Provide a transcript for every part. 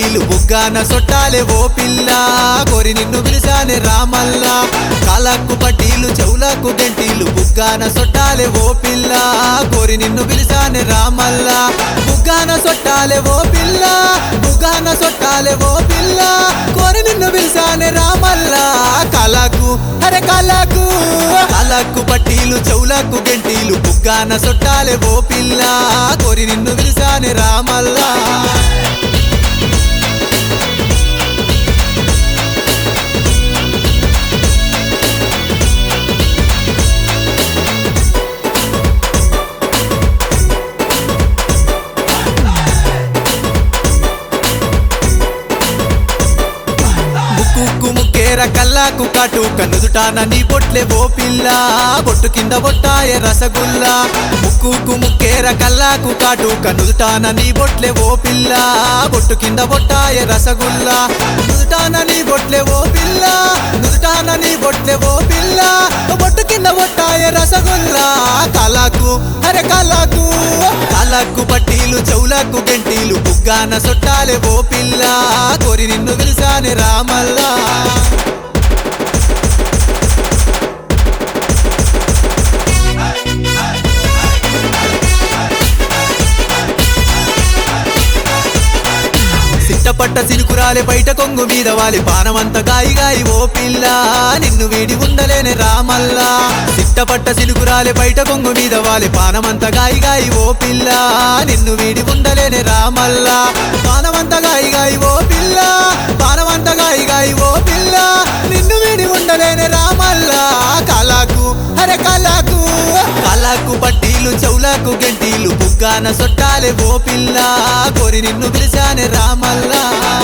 గెంటీలు బుగ్గాన సొట్టాలే ఓ పిల్ల కోరి నిన్ను పిలిచానే రామల్లా కాలకు పట్టీలు చెవులకు గెంటీలు బుగ్గాన సొట్టాలే ఓ పిల్ల కోరి నిన్ను పిలిచానే రామల్లా బుగ్గాన సొట్టాలే ఓ పిల్ల బుగ్గాన సొట్టాలే ఓ పిల్ల కోరి నిన్ను పిలిచానే రామల్లా కలకు అరే కలకు కలకు పట్టీలు చెవులకు గెంటీలు బుగ్గాన సొట్టాలే ఓ పిల్ల కోరి నిన్ను పిలిచానే రామల్లా ముక్కు ముక్కేర కల్లాకు కాటు కన్నుదుటాన నీ బొట్లే ఓ పిల్ల బొట్టు కింద బొట్టాయ రసగుల్లా ముక్కు ముక్కేర కల్లాకు కాటు కన్నుదుటాన నీ బొట్లే ఓ పిల్ల బొట్టు కింద బొట్టాయ రసగుల్లా నుదుటాన నీ బొట్లే ఓ పిల్ల నుదుటాన నీ బొట్లే ఓ పిల్ల బొట్టు కింద బొట్టాయ రసగుల్లా కలకు అరే కలకు కలకు పట్టీలు చెవులకు గంటీలు బుగ్గాన సొట్టాలే ఓ పిల్ల కోరి నిన్ను పిలిచానే రామల్లా సిట్టపట్ట సినుకురాలే బయట కొంగు మీద వాలి పానమంత గాయి గాయి ఓ పిల్ల నిన్ను వీడి ఉండలేని రామల్లా సిట్టపట్ట సినుకురాలే బయట కొంగు మీద వాలి పానమంత గాయి గాయి ఓ పిల్ల నిన్ను వీడి ఉండలేని రామల్లా పానమంత గాయి గాయి ఓ పిల్ల పానమంత గాయి గాయి ఓ పిల్ల నిన్ను వీడి ఉండలేని రామల్లా కలకు అరే కలకు కలకు పట్టీలు చెవులకు గంటీలు బుగ్గాన సొట్టాలే ఓ పిల్ల కోరి నిన్ను పిలిచానే రామల్లా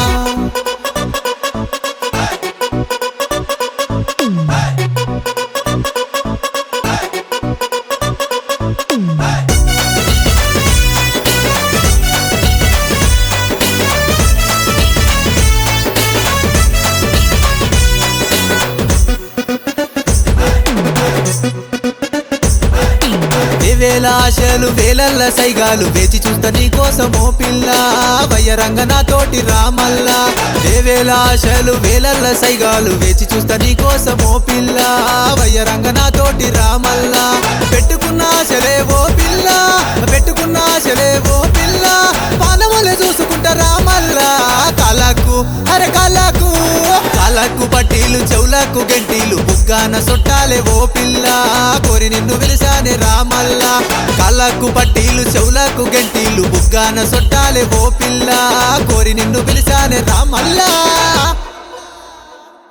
వేల ఆశలు వేలల్ల సైగాలు వేచి చూస్తా నీ కోసం ఓ పిల్ల వయ్యరంగ నా తోటి రామల్లా వేల ఆశలు వేలల్ల సైగాలు వేచి చూస్తా నీ కోసం ఓ పిల్ల వయ్యరంగ నా తోటి రామల్లా పెట్టుకున్న ఆశలే ఓ పిల్ల పెట్టుకున్న ఆశలే ఓ పిల్ల పానములే చూసుకుంటా రామల్లా కలకు అరే కలకు కలకు పట్టీలు చెవులకు గంటీలు బుగ్గాన సొట్టాలే ఓ పిల్ల కోరి నిన్ను పిలిచానే రామల్లా కళ్ళకు పట్టీలు చెవులకు గంటీలు బుగ్గాన సొట్టాలే ఓ పిల్ల కోరి నిన్ను పిలిచానే రామల్లా